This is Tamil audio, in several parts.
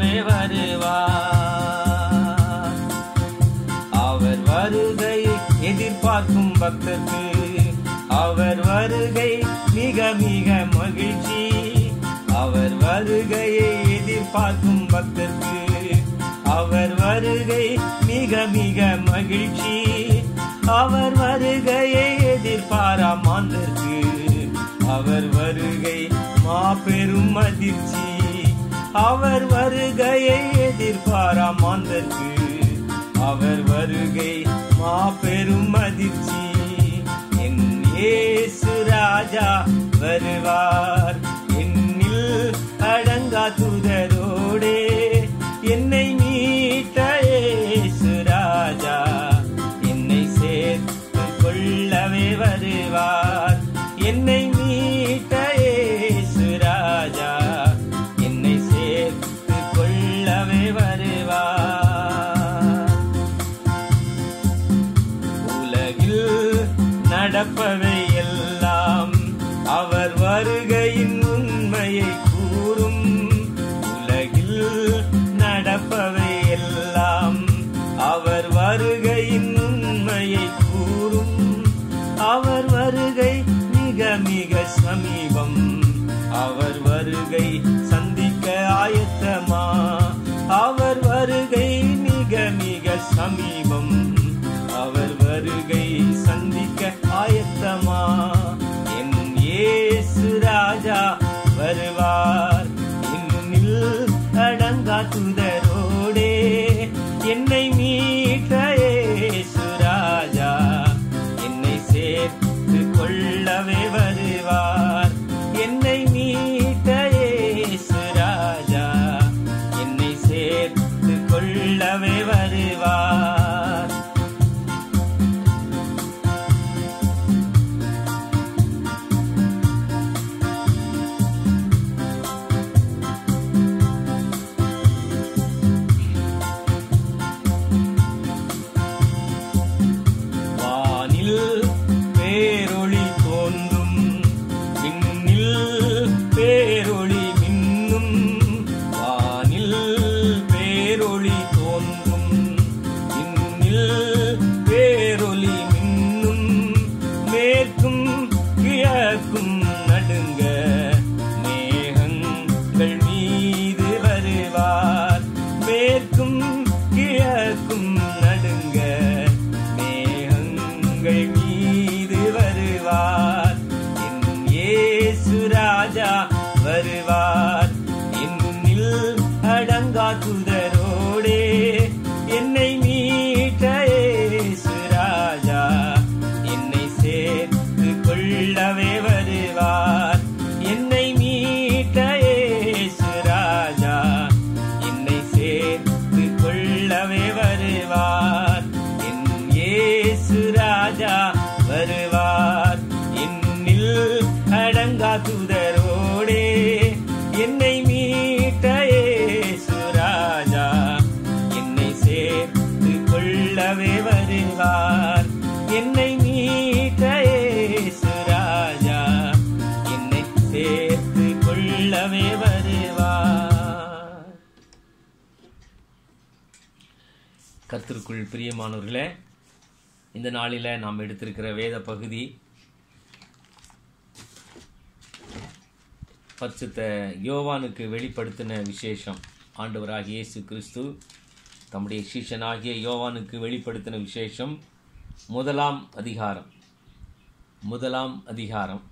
கொள்ளவே வருவார் அவர் வருகையை எதிர்பார்க்கும் பக்தர்க்கு அவர் வருகை மிக மிக மகிழ்ச்சி அவர் வருகையை எதிர்பார்க்கும் பக்தர்க்கு அவர் வருகை மிக மிக மகிழ்ச்சி அவர் வருகையை எதிர்பாரா மாந்தர்க்கு அவர் வருகை மாபெரும் அதிர்ச்சி அவர் வருகையை எதிர்பாரா மாந்தர்க்கு அவர் வருகை மாபெரும் அதிர்ச்சி என் இயேசு ராஜா வருவார் என்னில் அடங்கா துதரோடே என்னை மீட்ட இயேசு ராஜா என்னை சேர்த்து கொள்ளவே வருவார் என்னை மீட்ட இயேசு ராஜா என்னை சேர்த்து கொள்ளவே வருவார் உலகில் நடப்பவை எல்லாம் அவர் வருகையின் உண்மையை கூறும் உலகில் நடப்பவை எல்லாம் அவர் வருகையின் உண்மையை கூறும் அவர் வருகை மிக மிக சமீபம் அவர் வருகை சந்திக்க ஆயத்தமா அவர் வருகை மிக மிக சமீபம் அவர் வருகை சந்திக்க ஆயத்தமா என் இயேசு ராஜா வருவார் என்னில் அடங்கா துதரோடே என்னை மீட்ட இயேசு ராஜா என்னை சேர்த்து கொள்ளவே வருவார் என்னை மீட்ட இயேசு ராஜா என்னை சேர்த்து கொள்ளவே வருவார் வானில் பேரொளி தோன்றும் விண்ணில் பேரொளி மின்னும் வானில் பேரொளி தோன்றும் விண்ணில் பேரொளி மின்னும் மேற்கும் கிழக்கும் நடுங்க மேகங்கள் மீது வருவார் மேற்கும் கிழக்கும் நடுங்க மேகங்கள் மீது வருவார் என் இயேசு ராஜா வருவார் என்னில் அடங்கா துதரோடே என்னை மீட்ட இயேசு ராஜா என்னை சேர்த்து கொள்ளவே வருவார் என்னை மீட்ட இயேசு ராஜா என்னை சேர்த்து கொள்ளவே வருவார் என் இயேசு ராஜா வருவார் என்னில் அடங்கா துதரோடே என்னை மீட்ட இயேசு ராஜா என்னை சேர்த்து கொள்ளவே வருவார் என்னை மீட்ட இயேசு ராஜா என்னை சேர்த்து கொள்ளவே வருவார் கர்த்தருக்குள் பிரியமானவர்களே இந்த நாளில் நாம் எடுத்திருக்கிற வேத பகுதி பரிசுத்த யோவானுக்கு வெளிப்படுத்தின விசேஷம் ஆண்டவராகிய இயேசு கிறிஸ்து தம்முடைய சீஷனாகிய யோவானுக்கு வெளிப்படுத்தின விசேஷம் முதலாம் அதிகாரம் முதலாம் அதிகாரம்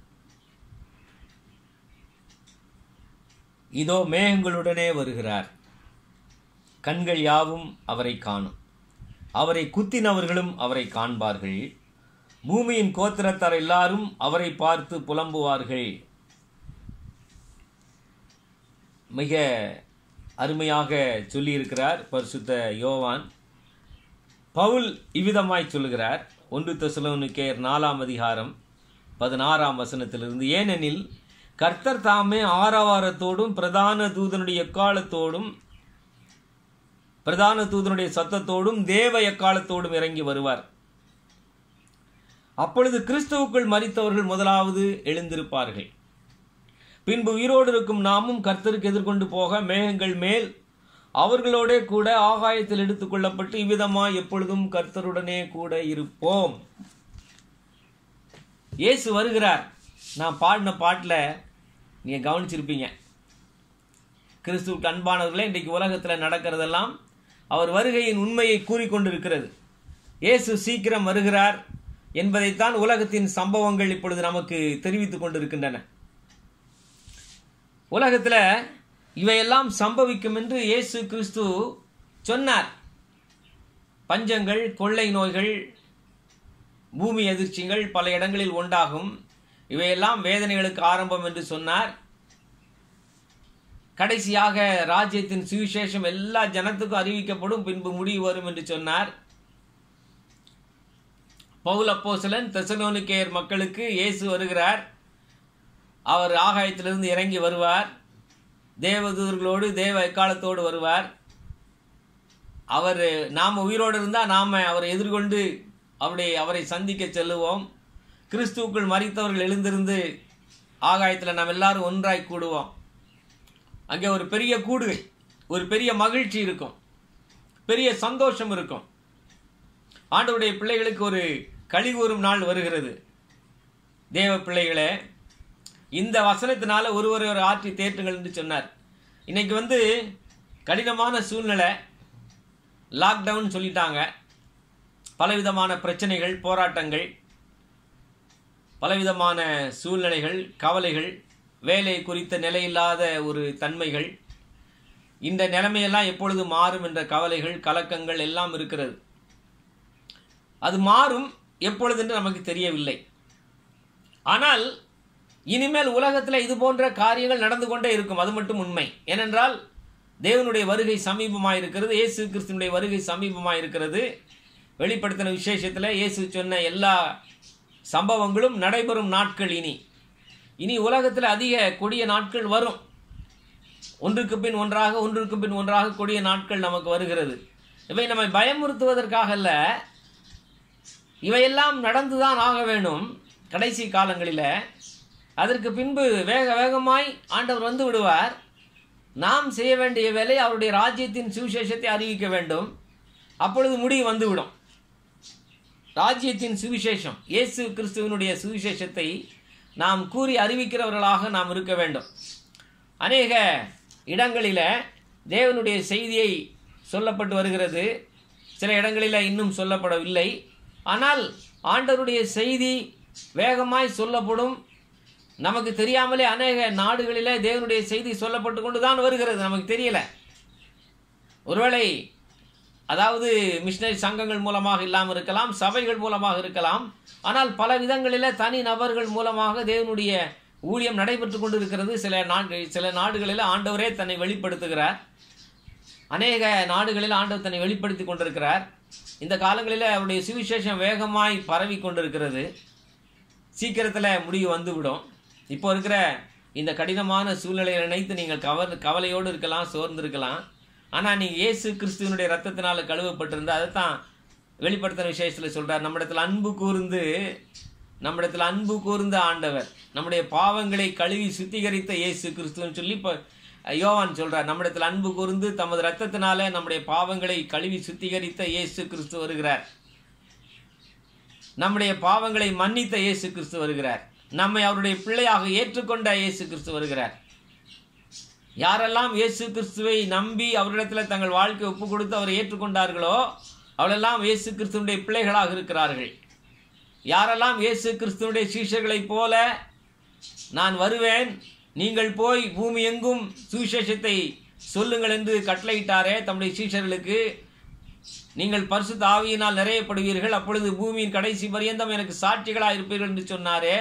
இதோ மேகங்களுடனே வருகிறார் கண்கள் யாவும் அவரை காணும் அவரை குத்தினவர்களும் அவரை காண்பார்கள் பூமியின் கோத்திரத்தார் எல்லாரும் அவரை பார்த்து புலம்புவார்கள் மிக அருமையாக சொல்லியிருக்கிறார் பரிசுத்த யோவான் பவுல் இவ்விதமாய் சொல்லுகிறார் ஒன்று தெசலோனிக்கேயர் நாலாம் அதிகாரம் பதினாறாம் வசனத்திலிருந்து ஏனெனில் கர்த்தர் தாமே ஆரவாரத்தோடும் பிரதான தூதனுடைய எக்காலத்தோடும் பிரதான தூதனுடைய சத்தத்தோடும் தேவ எக்காலத்தோடும் இறங்கி வருவார் அப்பொழுது கிறிஸ்துவுக்குள் மரித்தவர்கள் முதலாவது எழுந்திருப்பார்கள் பின்பு உயிரோடு இருக்கும் நாமும் கர்த்தருக்கு எதிர்கொண்டு போக மேகங்கள் மேல் அவர்களோடே கூட ஆகாயத்தில் எடுத்துக்கொள்ளப்பட்டு இவ்விதமாய் எப்பொழுதும் கர்த்தருடனே கூட இருப்போம் இயேசு வருகிறார் நான் பாடின பாட்டில் நீங்கள் கவனிச்சிருப்பீங்க கிறிஸ்துவுக்கு அன்பானவர்களே இன்றைக்கு உலகத்தில் நடக்கிறதெல்லாம் அவர் வருகையின் உண்மையை கூறிக்கொண்டிருக்கிறது இயேசு சீக்கிரம் வருகிறார் என்பதைத்தான் உலகத்தின் சம்பவங்கள் இப்பொழுது நமக்கு தெரிவித்துக் கொண்டிருக்கின்றன உலகத்தில் இவையெல்லாம் சம்பவிக்கும் என்று இயேசு கிறிஸ்து சொன்னார் பஞ்சங்கள் கொள்ளை நோய்கள் பூமி அதிர்ச்சிகள் பல இடங்களில் உண்டாகும் இவையெல்லாம் வேதனைகளுக்கு ஆரம்பம் என்று சொன்னார் கடைசியாக ராஜ்யத்தின் சுவிசேஷம் எல்லா ஜனத்துக்கும் அறிவிக்கப்படும் பின்பு முடிவு வரும் என்று சொன்னார் பவுல் அப்போசலன் தெசலோனிக்கேயர் மக்களுக்கு இயேசு வருகிறார் அவர் ஆகாயத்திலிருந்து இறங்கி வருவார் தேவதூர்களோடு தேவ எக்காலத்தோடு வருவார் அவர் நாம் உயிரோடு இருந்தால் நாம் அவரை எதிர்கொண்டு அவருடைய அவரை சந்திக்க செல்லுவோம் கிறிஸ்துவுக்குள் மறித்தவர்கள் எழுந்திருந்து ஆகாயத்தில் நாம் எல்லாரும் ஒன்றாய் கூடுவோம் அங்கே ஒரு பெரிய கூடுகை ஒரு பெரிய மகிழ்ச்சி இருக்கும் பெரிய சந்தோஷம் இருக்கும் ஆண்டவருடைய பிள்ளைகளுக்கு ஒரு களி கூறும் நாள் வருகிறது தேவ பிள்ளைகளே இந்த வசனத்தினால ஒருவரை ஒரு ஆற்றி தேற்றுங்கள் என்று சொன்னார் இன்னைக்கு வந்து கடினமான சூழ்நிலை லாக்டவுன் சொல்லிட்டாங்க பலவிதமான பிரச்சனைகள் போராட்டங்கள் பலவிதமான சூழ்நிலைகள் கவலைகள் வேலை குறித்த நிலையில்லாத ஒரு தன்மைகள் இந்த நிலைமையெல்லாம் எப்பொழுது மாறும் என்ற கவலைகள் கலக்கங்கள் எல்லாம் இருக்கிறது அது மாறும் எப்பொழுது என்று நமக்கு தெரியவில்லை ஆனால் இனிமேல் உலகத்தில் இது போன்ற காரியங்கள் நடந்து கொண்டே இருக்கும் அது மட்டும் உண்மை ஏனென்றால் தேவனுடைய வருகை சமீபமாக இருக்கிறது இயேசு கிறிஸ்துனுடைய வருகை சமீபமாக இருக்கிறது வெளிப்படுத்தின விசேஷத்தில் இயேசு சொன்ன எல்லா சம்பவங்களும் நடைபெறும் நாட்கள் இனி இனி உலகத்தில் அதிக கொடிய நாட்கள் வரும் ஒன்றுக்கு பின் ஒன்றாக ஒன்றுக்கு பின் ஒன்றாக கொடிய நாட்கள் நமக்கு வருகிறது இவை நம்மை பயமுறுத்துவதற்காக அல்ல இவையெல்லாம் நடந்துதான் ஆக வேண்டும் கடைசி காலங்களில் அதற்கு பின்பு வேக வேகமாய் ஆண்டவர் வந்து விடுவார் நாம் செய்ய வேண்டிய வேலை அவருடைய ராஜ்யத்தின் சுவிசேஷத்தை அறிவிக்க வேண்டும் அப்பொழுது முடிவு வந்துவிடும் ராஜ்யத்தின் சுவிசேஷம் இயேசு கிறிஸ்துவனுடைய சுவிசேஷத்தை நாம் கூறி அறிவிக்கிறவர்களாக நாம் இருக்க வேண்டும் அநேக இடங்களில் தேவனுடைய செய்தியை சொல்லப்பட்டு வருகிறது சில இடங்களில் இன்னும் சொல்லப்படவில்லை ஆனால் ஆண்டவருடைய செய்தி வேகமாய் சொல்லப்படும் நமக்கு தெரியாமலே அநேக நாடுகளிலே தேவனுடைய செய்தி சொல்லப்பட்டு கொண்டு தான் வருகிறது நமக்கு தெரியல ஒருவேளை அதாவது மிஷினரி சங்கங்கள் மூலமாக இல்லாமல் இருக்கலாம் சபைகள் மூலமாக இருக்கலாம் ஆனால் பல விதங்களில் தனி நபர்கள் மூலமாக தேவனுடைய ஊழியம் நடைபெற்று கொண்டு இருக்கிறது சில நாடு சில நாடுகளில் ஆண்டவரே தன்னை வெளிப்படுத்துகிறார் அநேக நாடுகளில் ஆண்டவர் தன்னை வெளிப்படுத்தி கொண்டிருக்கிறார் இந்த காலங்களில் அவருடைய சுவிசேஷம் வேகமாய் பரவி கொண்டிருக்கிறது சீக்கிரத்தில் முடிவு வந்துவிடும் இப்போ இருக்கிற இந்த கடினமான சூழ்நிலையை நினைத்து நீங்கள் கவல் கவலையோடு இருக்கலாம் சோர்ந்து இருக்கலாம் ஆனால் நீங்கள் இயேசு கிறிஸ்துவனுடைய ரத்தத்தினால் கழுவப்பட்டிருந்தா அதை தான் வெளிப்படுத்தின விசேஷத்தில் சொல்கிறார் நம்மிடத்தில் அன்பு கூர்ந்து நம்மிடத்தில் அன்பு கூர்ந்த ஆண்டவர் நம்முடைய பாவங்களை கழுவி சுத்திகரித்த இயேசு கிறிஸ்துவன்னு சொல்லி இப்போ யோவான் சொல்றார் நம்மிடத்தில் அன்பு கூர்ந்து தமது ரத்தத்தினால நம்முடைய பாவங்களை கழுவி சுத்திகரித்த இயேசு கிறிஸ்து வருகிறார் நம்முடைய பாவங்களை மன்னித்த இயேசு கிறிஸ்து வருகிறார் நம்மை அவருடைய பிள்ளையாக ஏற்றுக்கொண்ட இயேசு கிறிஸ்து வருகிறார் யாரெல்லாம் இயேசு கிறிஸ்துவை நம்பி அவரிடத்தில் தங்கள் வாழ்க்கை ஒப்பு கொடுத்து அவரை ஏற்றுக்கொண்டார்களோ அவளெல்லாம் இயேசு கிறிஸ்துவனுடைய பிள்ளைகளாக இருக்கிறார்கள் யாரெல்லாம் இயேசு கிறிஸ்துவனுடைய சீஷர்களைப் போல நான் வருவேன் நீங்கள் போய் பூமி எங்கும் சுவிசேஷத்தை சொல்லுங்கள் என்று கட்டளையிட்டாரே தம்முடைய சீஷர்களுக்கு நீங்கள் பரிசுத்த ஆவியினால் நிறையப்படுவீர்கள் அப்பொழுது பூமியின் கடைசி பரியந்தம் எனக்கு சாட்சிகளாக இருப்பீர்கள் என்று சொன்னாரே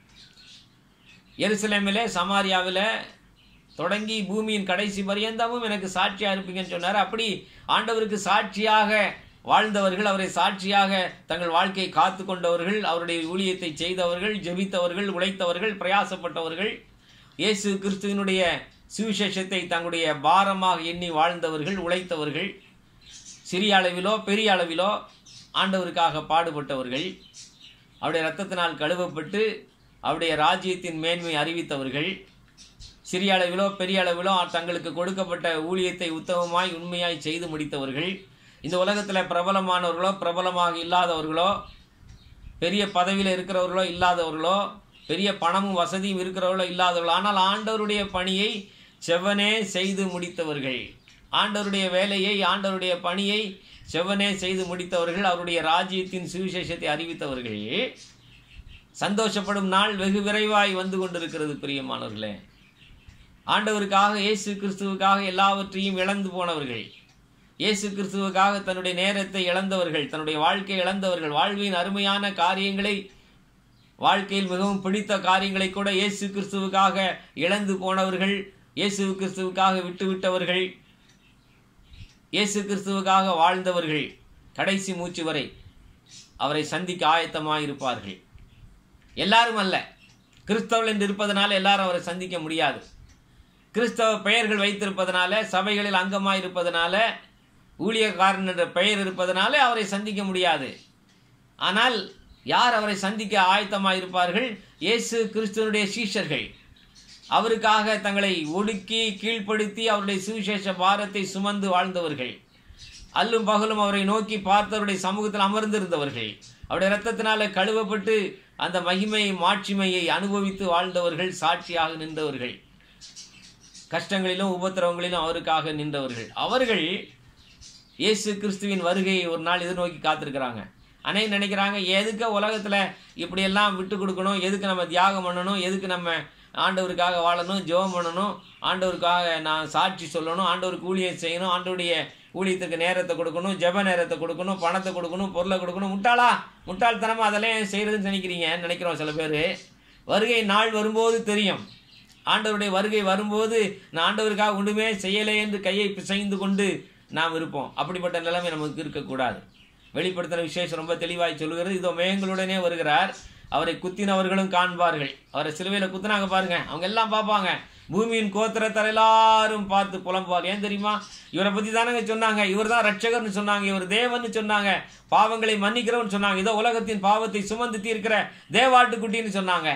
எருசலேமிலே சமாரியாவில் தொடங்கி பூமியின் கடைசி பரியந்தமும் எனக்கு சாட்சியாக இருப்பீங்கன்னு சொன்னார் அப்படி ஆண்டவருக்கு சாட்சியாக வாழ்ந்தவர்கள் அவரை சாட்சியாக தங்கள் வாழ்க்கையை காத்து கொண்டவர்கள் அவருடைய ஊழியத்தை செய்தவர்கள் ஜெபித்தவர்கள் உழைத்தவர்கள் பிரயாசப்பட்டவர்கள் இயேசு கிறிஸ்துவினுடைய சுவிசேஷத்தை தங்களுடைய பாரமாக எண்ணி வாழ்ந்தவர்கள் உழைத்தவர்கள் சிறிய அளவிலோ பெரிய அளவிலோ ஆண்டவருக்காக பாடுபட்டவர்கள் அவருடைய இரத்தத்தினால் கழுவப்பட்டு அவருடைய ராஜ்யத்தின் மேன்மை அறிவித்தவர்கள் சிறிய அளவிலோ பெரிய அளவிலோ தங்களுக்கு கொடுக்கப்பட்ட ஊழியத்தை உத்தமமாய் உண்மையாய் செய்து முடித்தவர்கள் இந்த உலகத்தில் பிரபலமானவர்களோ பிரபலமாக இல்லாதவர்களோ பெரிய பதவியில் இருக்கிறவர்களோ இல்லாதவர்களோ பெரிய பணமும் வசதியும் இருக்கிறவர்களோ இல்லாதவர்களோ ஆனால் ஆண்டவருடைய பணியை செவ்வனே செய்து முடித்தவர்கள் ஆண்டவருடைய வேலையை ஆண்டவருடைய பணியை செவ்வனே செய்து முடித்தவர்கள் அவருடைய ராஜ்யத்தின் சுவிசேஷத்தை அறிவித்தவர்கள் சந்தோஷப்படும் நாள் வெகு விரைவாய் வந்து கொண்டிருக்கிறது பிரியமானவர்களே ஆண்டவருக்காக இயேசு கிறிஸ்துவுக்காக எல்லாவற்றையும் இழந்து போனவர்கள் இயேசு கிறிஸ்துவுக்காக தன்னுடைய நேரத்தை இழந்தவர்கள் தன்னுடைய வாழ்க்கை இழந்தவர்கள் வாழ்வின் அருமையான காரியங்களை வாழ்க்கையில் மிகவும் பிடித்த காரியங்களை கூட இயேசு கிறிஸ்துவுக்காக இழந்து போனவர்கள் இயேசு கிறிஸ்துவுக்காக விட்டுவிட்டவர்கள் இயேசு கிறிஸ்துவுக்காக வாழ்ந்தவர்கள் கடைசி மூச்சு வரை அவரை சந்திக்க ஆயத்தமாக இருப்பார்கள் எல்லாரும் அல்ல கிறிஸ்தவர்கள் என்று இருப்பதனால எல்லாரும் அவரை சந்திக்க முடியாது கிறிஸ்தவ பெயர்கள் வைத்திருப்பதனால சபைகளில் அங்கமாக இருப்பதனால ஊழியக்காரன் என்ற பெயர் இருப்பதனால அவரை சந்திக்க முடியாது ஆனால் யார் அவரை சந்திக்க ஆயத்தமாக இருப்பார்கள் இயேசு கிறிஸ்துவனுடைய சீஷர்கள் அவருக்காக தங்களை ஒடுக்கி கீழ்ப்படுத்தி அவருடைய சுவிசேஷ பாரத்தை சுமந்து வாழ்ந்தவர்கள் அல்லும் பகலும் அவரை நோக்கி பார்த்தவருடைய சமூகத்தில் அமர்ந்திருந்தவர்கள் அவருடைய இரத்தத்தினால கழுவப்பட்டு அந்த மகிமையை மாட்சிமையை அனுபவித்து வாழ்ந்தவர்கள் சாட்சியாக நின்றவர்கள் கஷ்டங்களிலும் உபத்திரவங்களிலும் அவருக்காக நின்றவர்கள் அவர்கள் இயேசு கிறிஸ்துவின் வருகையை ஒரு நாள் எதிர்நோக்கி காத்திருக்கிறாங்க அனை நினைக்கிறாங்க எதுக்கு உலகத்தில் இப்படியெல்லாம் விட்டு கொடுக்கணும் எதுக்கு நம்ம தியாகம் பண்ணணும் எதுக்கு நம்ம ஆண்டவருக்காக வாழணும் ஜெபம் பண்ணணும் ஆண்டவருக்காக நான் சாட்சி சொல்லணும் ஆண்டவருக்கு ஊழியம் செய்யணும் ஆண்டவருடைய ஊழியத்துக்கு நேரத்தை கொடுக்கணும் ஜெப நேரத்தை கொடுக்கணும் பணத்தை கொடுக்கணும் பொருளை கொடுக்கணும் முட்டாளா முட்டாள்தனமாக அதெல்லாம் செய்கிறதுன்னு நினைக்கிறீங்க நினைக்கிறோம் சில பேர் வருகை நாள் வரும்போது தெரியும் ஆண்டவருடைய வருகை வரும்போது நான் ஆண்டவருக்காக ஒன்றுமே செய்யலை என்று கையை பிசைந்து கொண்டு நாம் இருப்போம் அப்படிப்பட்ட நிலைமை நமக்கு இருக்கக்கூடாது வெளிப்படுத்தின விசேஷம் ரொம்ப தெளிவாய் சொல்லுகிறது இதோ மேகங்களுடனே வருகிறார் அவரை குத்தினவர்களும் காண்பார்கள் அவரை சிலுவையில் குத்தினாங்க பாருங்க அவங்க எல்லாம் பார்ப்பாங்க பூமியின் கோத்திரத்தர் எல்லாரும் பார்த்து புலம்புவார் ஏன் தெரியுமா இவரை பற்றி தானங்க சொன்னாங்க இவர் தான் ரட்சகர்னு சொன்னாங்க இவர் தேவன்னு சொன்னாங்க பாவங்களை மன்னிக்கிறவன் சொன்னாங்க இதோ உலகத்தின் பாவத்தை சுமந்து தீர்க்கிற தேவாட்டுக்குட்டின்னு சொன்னாங்க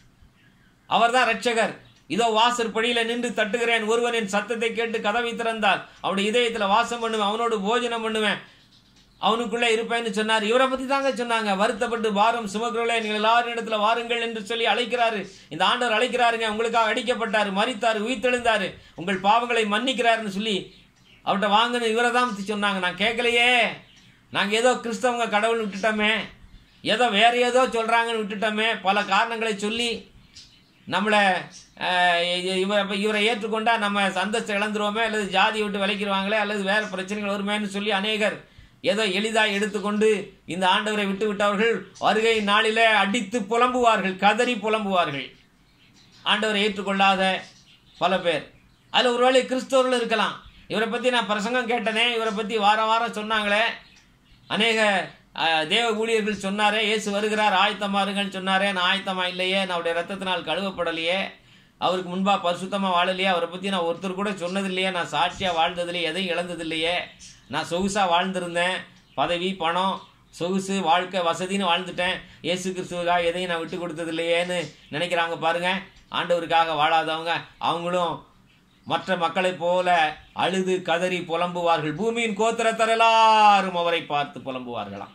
அவர் தான் ரட்சகர் இதோ வாசற் படியில நின்று தட்டுகிறேன் ஒருவனின் சத்தத்தை கேட்டு கதவை திறந்தால் அவனுடைய இதயத்துல வாசம் பண்ணுவேன் அவனோடு போஜனம் பண்ணுவேன் அவனுக்குள்ளே இருப்பேன்னு சொன்னார் இவரை பத்தி தாங்க சொன்னாங்க வருத்தப்பட்டு பாரம் சுமக்கிறவர்களே நீங்கள் எல்லாரும் இடத்துல வாருங்கள் என்று சொல்லி அழைக்கிறாரு இந்த ஆண்டவர் அழைக்கிறாருங்க உங்களுக்காக அடிக்கப்பட்டாரு மறித்தாரு உயிர்த்தெழுந்தாரு உங்கள் பாவங்களை மன்னிக்கிறாருன்னு சொல்லி அவர்கிட்ட வாங்கன்னு இவரை தான் பத்தி சொன்னாங்க நான் கேட்கலையே நாங்கள் ஏதோ கிறிஸ்தவங்க கடவுள் விட்டுட்டோமே ஏதோ வேற ஏதோ சொல்றாங்கன்னு விட்டுட்டோமே பல காரணங்களை சொல்லி நம்மளை அஹ், இ- இவரை இப்ப இவரை ஏற்றுக்கொண்டா நம்ம அந்தஸ்தை இழந்துருவோமே அல்லது ஜாதி விட்டு விலைக்கிடுவாங்களே அல்லது வேறு பிரச்சனைகள் வருமேன்னு சொல்லி அநேகர் ஏதோ எளிதாக எடுத்துக்கொண்டு இந்த ஆண்டவரை விட்டு விட்டவர்கள் வருகை நாளிலே அடித்து புலம்புவார்கள் கதறி புலம்புவார்கள் ஆண்டவரை ஏற்றுக்கொள்ளாத பல பேர் அதில் ஒருவேளை கிறிஸ்தவர்கள் இருக்கலாம் இவரை பற்றி நான் பிரசங்கம் கேட்டனே இவரை பற்றி வாரம் வாரம் சொன்னாங்களே அநேக அஹ், தேவ ஊழியர்கள் சொன்னாரே இயேசு வருகிறார் ஆயத்தமா இருங்கன்னு சொன்னாரே நான் ஆயத்தமா இல்லையே நான் அவருடைய ரத்தத்தினால் கழுவப்படலையே அவருக்கு முன்பாக பரிசுத்தமாக வாழலையே அவரை பற்றி நான் ஒருத்தர் கூட சொன்னதில்லையே நான் சாட்சியாக வாழ்ந்ததில்லையே எதையும் இழந்ததில்லையே நான் சொகுசாக வாழ்ந்திருந்தேன் பதவி பணம் சொகுசு வாழ்க்கை வசதின்னு வாழ்ந்துட்டேன் இயேசு கிறிஸ்துவுக்காக எதையும் நான் விட்டு கொடுத்ததில்லையேன்னு நினைக்கிறாங்க பாருங்க ஆண்டவருக்காக வாழாதவங்க அவங்களும் மற்ற மக்களைப் போல அழுது கதறி புலம்புவார்கள் பூமியின் கோத்திரத்தர் எல்லாரும் அவரை பார்த்து புலம்புவார்களாம்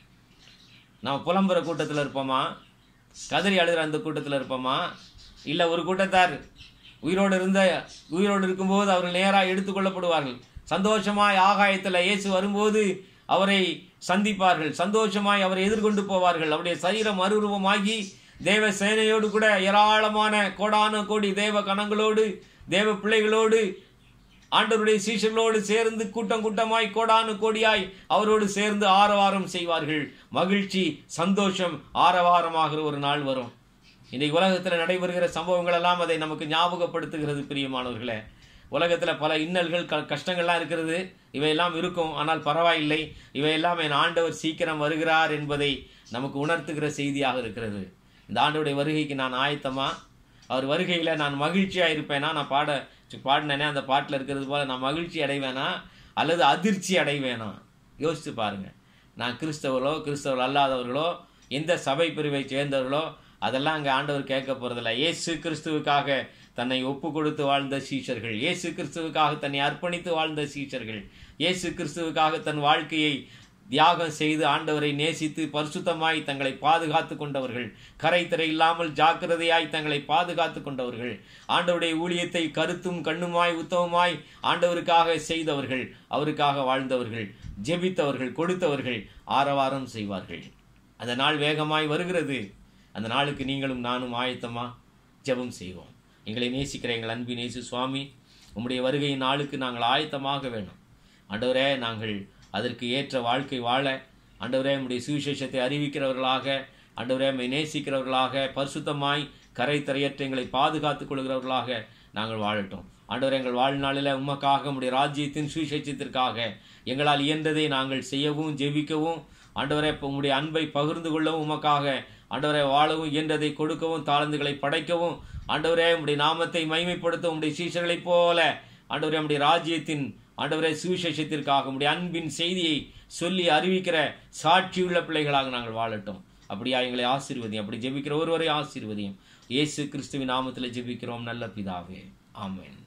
நம்ம புலம்புற கூட்டத்தில் இருப்போமா கதறி அழுகிற அந்த கூட்டத்தில் இருப்போமா இல்லை ஒரு கூட்டத்தார் உயிரோடு இருந்த உயிரோடு இருக்கும்போது அவர்கள் நேராக எடுத்துக்கொள்ளப்படுவார்கள் சந்தோஷமாய் ஆகாயத்தில் இயேசு வரும்போது அவரை சந்திப்பார்கள் சந்தோஷமாய் அவரை எதிர்கொண்டு போவார்கள் அவருடைய சரீரம் மறுரூபமாகி தேவ சேனையோடு கூட ஏராளமான கோடான கோடி தேவ கணங்களோடு தேவ பிள்ளைகளோடு ஆண்டவருடைய சீஷர்களோடு சேர்ந்து கூட்டம் கூட்டமாய் கோடானு கோடியாய் அவரோடு சேர்ந்து ஆரவாரம் செய்வார்கள் மகிழ்ச்சி சந்தோஷம் ஆரவாரமாகிற ஒரு நாள் வரும் இன்றைக்கு உலகத்தில் நடைபெறுகிற சம்பவங்கள் எல்லாம் அதை நமக்கு ஞாபகப்படுத்துகிறது பிரியமானவர்களே உலகத்தில் பல இன்னல்கள் க கஷ்டங்கள்லாம் இருக்கிறது இவையெல்லாம் இருக்கும் ஆனால் பரவாயில்லை இவையெல்லாம் என் ஆண்டவர் சீக்கிரம் வருகிறார் என்பதை நமக்கு உணர்த்துகிற செய்தியாக இருக்கிறது இந்த ஆண்டவருடைய வருகைக்கு நான் ஆயத்தமா அவர் வருகையில் நான் மகிழ்ச்சியாக இருப்பேனா நான் பாட பாடினேனே அந்த பாட்டில் இருக்கிறது போல நான் மகிழ்ச்சி அடைவேனா அல்லது அதிர்ச்சி அடைவேனா யோசித்து பாருங்க நான் கிறிஸ்தவர்களோ கிறிஸ்தவர் அல்லாதவர்களோ எந்த சபை பிரிவை சேர்ந்தவர்களோ அதெல்லாம் அங்கே ஆண்டவர் கேட்க போகிறதில்ல இயேசு கிறிஸ்துவுக்காக தன்னை ஒப்பு கொடுத்து வாழ்ந்த சீஷர்கள் இயேசு கிறிஸ்துவுக்காக தன்னை அர்ப்பணித்து வாழ்ந்த சீஷர்கள் இயேசு கிறிஸ்துவுக்காக தன் வாழ்க்கையை தியாகம் செய்து ஆண்டவரை நேசித்து பரிசுத்தமாய் தங்களை பாதுகாத்து கொண்டவர்கள் கரைத்திரை இல்லாமல் ஜாக்கிரதையாய் தங்களை பாதுகாத்து கொண்டவர்கள் ஆண்டவருடைய ஊழியத்தை கருத்தும் கண்ணுமாய் உத்தமமாய் ஆண்டவருக்காக செய்தவர்கள் அவருக்காக வாழ்ந்தவர்கள் ஜெபித்தவர்கள் கொடுத்தவர்கள் ஆரவாரம் செய்வார்கள் அந்த நாள் வேகமாய் வருகிறது அந்த நாளுக்கு நீங்களும் நானும் ஆயத்தமா ஜெபம் செய்வோம் எங்களை நேசிக்கிற எங்கள் அன்பின் நேசு சுவாமி உம்முடைய வருகையின் நாளுக்கு நாங்கள் ஆயத்தமாக வேணும் ஆண்டவரே நாங்கள் அதற்கு ஏற்ற வாழ்க்கை வாழ ஆண்டவரே உம்முடைய சுவிசேஷத்தை அறிவிக்கிறவர்களாக ஆண்டவரே உம்மை நேசிக்கிறவர்களாக பரிசுத்தமாய் கரை தரையற்ற எங்களை பாதுகாத்துக் கொள்கிறவர்களாக நாங்கள் வாழட்டும் ஆண்டவர் எங்கள் வாழ்நாளில் உமக்காக உம்முடைய ராஜ்யத்தின் சுவிசேஷத்திற்காக எங்களால் இயன்றதை நாங்கள் செய்யவும் ஜெபிக்கவும் ஆண்டவரே இப்போ உம்முடைய அன்பை பகிர்ந்து கொள்ளவும் உமக்காக ஆண்டவரை வாழவும் இயன்றதை கொடுக்கவும் தாளந்துகளை படைக்கவும் ஆண்டவரே உம்முடைய நாமத்தை மைமைப்படுத்த உம்முடைய சீஷர்களைப் போல ஆண்டவரே உம்முடைய ராஜ்யத்தின் ஆண்டவரே சுவிசேஷத்திற்காக உம்முடைய அன்பின் செய்தியை சொல்லி அறிவிக்கிற சாட்சியுள்ள பிள்ளைகளாக நாங்கள் வாழட்டும் அப்படியா எங்களை ஆசீர்வதியும் அப்படி ஜெபிக்கிற ஒருவரை ஆசீர்வதியும் இயேசு கிறிஸ்துவின் நாமத்தில் ஜெபிக்கிறோம் நல்ல பிதாவே ஆமென்